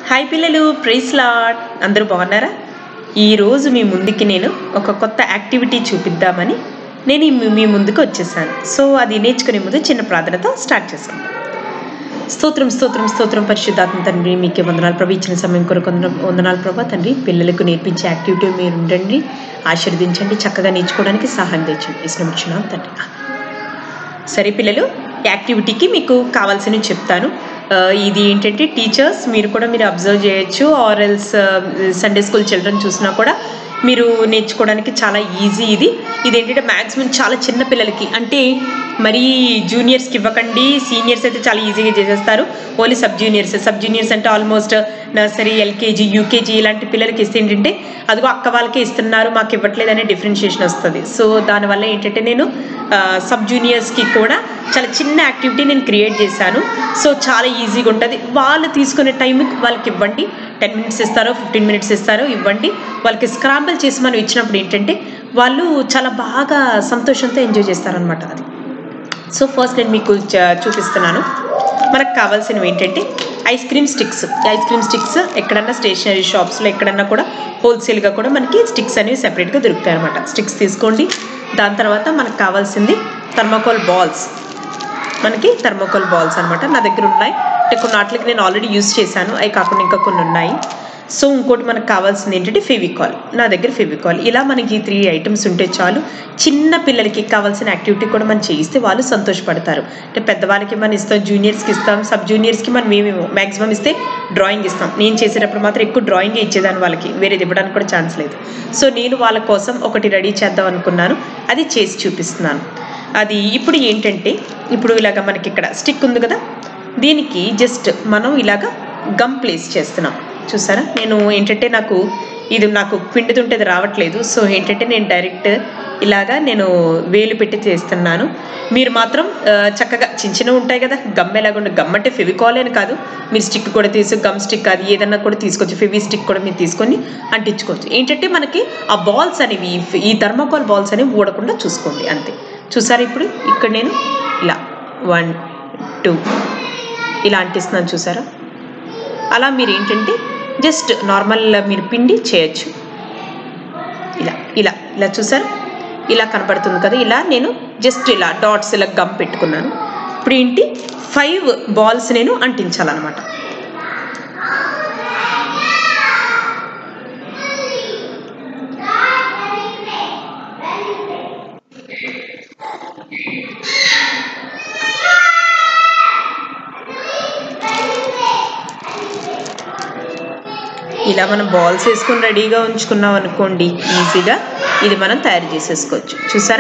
hi పిల్లలు price lot అందరూ బాగున్నారా ఈరోజు మీ ముందుకి నేను ఒక కొత్త యాక్టివిటీ చూపిద్దామని నేను ఈ మీ ముందుకు వచ్చేసాను సో అది నేర్చుకునే ముందు చిన్న ప్రార్థనతో స్టార్ట్ చేసుకుందాం స్తోత్రం స్తోత్రం స్తోత్రం పరిశుద్ధాత్మ తండ్రి మీకే వందనాలు ప్రభు ఇచ్చిన సమయం కొరకు వందన- వందనాలు ప్రభా తండ్రి పిల్లలకు నేర్పించే యాక్టివిటీ మీరు ఉండండి ఆశీర్వదించండి చక్కగా నేర్చుకోవడానికి సహాయం తెచ్చండి ఇష్టం వచ్చినాం తండ్రి సరే పిల్లలు యాక్టివిటీకి మీకు కావాల్సినవి చెప్తాను ఆ, ఇది ఏంటంటే టీచర్స్ మీరు కూడా మీరు అబ్జర్వ్ చేయొచ్చు or else Sunday school children చూసినా కూడా మీరు నేర్చుకోవడానికి చాలా ఈజీ ఇది ఇది ఏంటంటే మ్యాక్సిమం చాలా చిన్న పిల్లలకి అంటే మరీ జూనియర్స్కి ఇవ్వకండి సీనియర్స్ అయితే చాలా ఈజీగా చేసేస్తారు only sub juniors sub juniors అంటే ఆల్మోస్ట్ నర్సరీ ఎల్కేజీ యూకేజీ ఇలాంటి పిల్లలకి ఇస్తే ఏంటంటే అదిగో అక్క వాళ్ళకే ఇస్తున్నారు మాకు ఇవ్వట్లేదు అనే డిఫరెన్షియేషన్ వస్తుంది సో దానివల్ల ఏంటంటే నేను సబ్ జూనియర్స్కి కూడా చాలా చిన్న యాక్టివిటీ నేను క్రియేట్ చేశాను సో చాలా ఈజీగా ఉంటుంది వాళ్ళు తీసుకునే టైంకి వాళ్ళకి ఇవ్వండి టెన్ మినిట్స్ ఇస్తారో ఫిఫ్టీన్ మినిట్స్ ఇస్తారో ఇవ్వండి వాళ్ళకి స్క్రాంబుల్ చేసి మనం ఇచ్చినప్పుడు ఏంటంటే వాళ్ళు చాలా బాగా సంతోషంతో ఎంజాయ్ చేస్తారనమాట అది సో ఫస్ట్ నేను మీకు చ- చూపిస్తున్నాను మనకు కావాల్సినవి ఏంటంటే ice cream sticks ice cream sticks ఎక్కడన్నా స్టేషనరీ షాప్స్లో ఎక్కడన్నా కూడా హోల్సేల్గా కూడా మనకి స్టిక్స్ అనేవి సెపరేట్గా దొరుకుతాయి అనమాట స్టిక్స్ తీసుకోండి దాని తర్వాత మనకు కావాల్సింది థర్మాకోల్ బాల్స్ మనకి థర్మోకోల్ బాల్స్ అనమాట నా దగ్గర ఉన్నాయి అంటే కొన్ని వాటికి నేను ఆల్రెడీ యూస్ చేశాను అవి కాకుండా ఇంకా కొన్ని ఉన్నాయి సో ఇంకోటి మనకు కావాల్సింది ఏంటంటే ఫెవికాల్ నా దగ్గర ఫెవికాల్ ఇలా మనకి ఈ త్రీ ఐటమ్స్ ఉంటే చాలు చిన్న పిల్లలకి కావాల్సిన యాక్టివిటీ కూడా మనం చేయిస్తే వాళ్ళు సంతోషపడతారు అంటే పెద్దవాళ్ళకి మనం ఇస్తాం జూనియర్స్కి ఇస్తాం సబ్ జూనియర్స్కి మనం ఏమేమో మ్యాక్సిమం ఇస్తే డ్రాయింగ్ ఇస్తాం నేను చేసేటప్పుడు మాత్రం ఎక్కువ డ్రాయింగ్ ఇచ్చేదాన్ని వాళ్ళకి వేరేది ఇవ్వడానికి కూడా ఛాన్స్ లేదు సో నేను వాళ్ళ కోసం ఒకటి రెడీ చేద్దాం అనుకున్నాను అది చేసి చూపిస్తున్నాను అది ఇప్పుడు ఏంటంటే ఇప్పుడు ఇలాగ మనకి ఇక్కడ స్టిక్ ఉంది కదా దీనికి జస్ట్ మనం ఇలాగ గమ్ ప్లేస్ చేస్తున్నాం చూసారా నేను ఏంటంటే నాకు ఇది నాకు పిండుతుంటే అది రావట్లేదు సో ఏంటంటే నేను డైరెక్ట్ ఇలాగా నేను వేలు పెట్టి చేస్తున్నాను మీరు మాత్రం ఆ, చక్కగా చిన్న చిన్నవి ఉంటాయి కదా గమ్ ఎలాగుండే గమ్ అంటే ఫెవికాల్ అని కాదు మీరు స్టిక్ కూడా తీసి గమ్ స్టిక్ అది ఏదన్నా కూడా తీసుకోవచ్చు ఫెవి స్టిక్ కూడా మీరు తీసుకొని అంటించుకోవచ్చు ఏంటంటే మనకి ఆ బాల్స్ అనేవి ఈ థర్మాకోల్ బాల్స్ అనేవి ఊడకుండా చూసుకోండి అంతే చూసారా ఇప్పుడు ఇక్కడ నేను ఇలా వన్ టూ ఇలా అంటిస్తున్నాను చూసారా అలా మీరు ఏంటంటే జస్ట్ నార్మల్ మీరు పిండి చేయొచ్చు ఇలా ఇలా ఇలా చూసారా ఇలా కనబడుతుంది కదా ఇలా నేను జస్ట్ ఇలా డాట్స్ ఇలా గమ్ పెట్టుకున్నాను ఇప్పుడు ఏంటి ఫైవ్ బాల్స్ నేను అంటించాలన్నమాట ఇలా మనం బాల్స్ వేసుకొని రెడీగా ఉంచుకున్నాం అనుకోండి ఈజీగా ఇది మనం తయారు చేసేసుకోవచ్చు చూసారా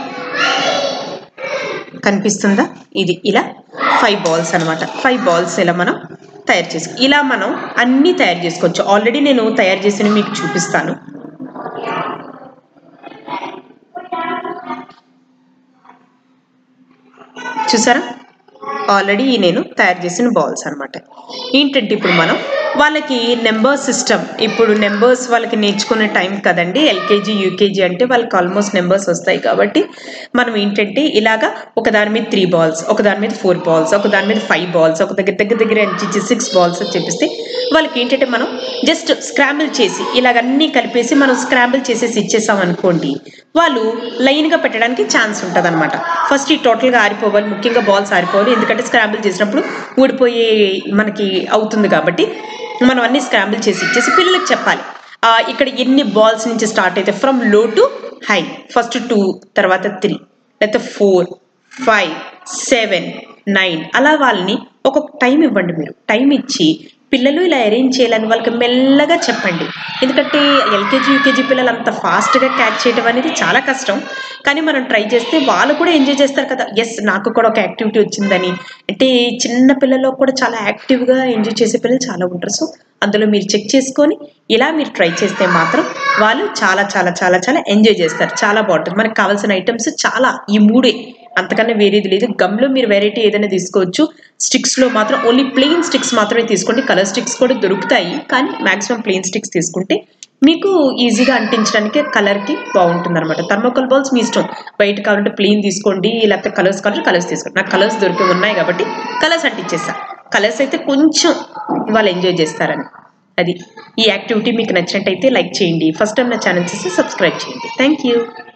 కనిపిస్తుందా ఇది ఇలా ఫైవ్ బాల్స్ అనమాట ఫైవ్ బాల్స్ ఇలా మనం తయారు చేసుకో ఇలా మనం అన్నీ తయారు చేసుకోవచ్చు ఆల్రెడీ నేను తయారు చేసిన మీకు చూపిస్తాను చూసారా ఆల్రెడీ నేను తయారు చేసిన బాల్స్ అనమాట ఏంటంటే ఇప్పుడు మనం వాళ్ళకి నెంబర్ సిస్టమ్ ఇప్పుడు నెంబర్స్ వాళ్ళకి నేర్చుకునే టైం కదండి ఎల్కేజీ యూకేజీ అంటే వాళ్ళకి ఆల్మోస్ట్ నెంబర్స్ వస్తాయి కాబట్టి మనం ఏంటంటే ఇలాగా ఒక దాని మీద త్రీ బాల్స్ ఒక దాని మీద ఫోర్ బాల్స్ ఒక దాని మీద ఫైవ్ బాల్స్ ఒక దగ్గర దగ్గర దగ్గర ఎంచి సిక్స్ బాల్స్ అని చెప్పిస్తే వాళ్ళకి ఏంటంటే మనం జస్ట్ స్క్రాంబుల్ చేసి ఇలాగన్నీ కలిపేసి మనం స్క్రాంబుల్ చేసేసి ఇచ్చేసాం అనుకోండి వాళ్ళు లైన్గా పెట్టడానికి ఛాన్స్ ఉంటుంది అనమాట ఫస్ట్ ఈ టోటల్గా ఆరిపోవాలి ముఖ్యంగా బాల్స్ ఆరిపోవాలి ఎందుకంటే స్క్రాంబుల్ చేసినప్పుడు ఊడిపోయే మనకి అవుతుంది కాబట్టి మనం అన్ని స్క్రాంబుల్ చేసి ఇచ్చేసి పిల్లలకు చెప్పాలి ఆ, ఇక్కడ ఎన్ని బాల్స్ నుంచి స్టార్ట్ అయితే from low to high first two తర్వాత త్రీ లేకపోతే ఫోర్ ఫైవ్ సెవెన్ నైన్ అలా వాళ్ళని ఒక్కొక్క టైం ఇవ్వండి మీరు టైం ఇచ్చి పిల్లలు ఇలా అరేంజ్ చేయాలని వాళ్ళకి మెల్లగా చెప్పండి ఎందుకంటే ఎల్కేజీ యూకేజీ పిల్లలు అంత ఫాస్ట్గా క్యాచ్ చేయడం అనేది చాలా కష్టం కానీ మనం ట్రై చేస్తే వాళ్ళు కూడా ఎంజాయ్ చేస్తారు కదా ఎస్ నాకు కూడా ఒక యాక్టివిటీ వచ్చిందని అంటే చిన్న పిల్లల్లో కూడా చాలా యాక్టివ్గా ఎంజాయ్ చేసే పిల్లలు చాలా ఉంటారు సో అందులో మీరు చెక్ చేసుకొని ఇలా మీరు ట్రై చేస్తే మాత్రం వాళ్ళు చాలా చాలా చాలా చాలా ఎంజాయ్ చేస్తారు చాలా బాగుంటుంది మనకు కావాల్సిన ఐటమ్స్ చాలా ఈ మూడే అంతకన్నా వేరేది లేదు గమ్లో మీరు వెరైటీ ఏదైనా తీసుకోవచ్చు స్టిక్స్లో మాత్రం ఓన్లీ ప్లెయిన్ స్టిక్స్ మాత్రమే తీసుకోండి కలర్ స్టిక్స్ కూడా దొరుకుతాయి కానీ మాక్సిమం ప్లెయిన్ స్టిక్స్ తీసుకుంటే మీకు ఈజీగా అంటించడానికి కలర్కి బాగుంటుంది అనమాట థర్మోకోల్ బాల్స్ మీ ఇష్టం బయట కావాలంటే ప్లెయిన్ తీసుకోండి లేకపోతే కలర్స్ కావాలంటే కలర్స్ తీసుకోండి నాకు కలర్స్ దొరికి ఉన్నాయి కాబట్టి కలర్స్ అంటించేసా కలర్స్ అయితే కొంచెం వాళ్ళు ఎంజాయ్ చేస్తారని అది ఈ యాక్టివిటీ మీకు నచ్చినట్టయితే లైక్ చేయండి ఫస్ట్ టైం నా ఛానల్ చూసి సబ్స్క్రైబ్ చేయండి థ్యాంక్ యూ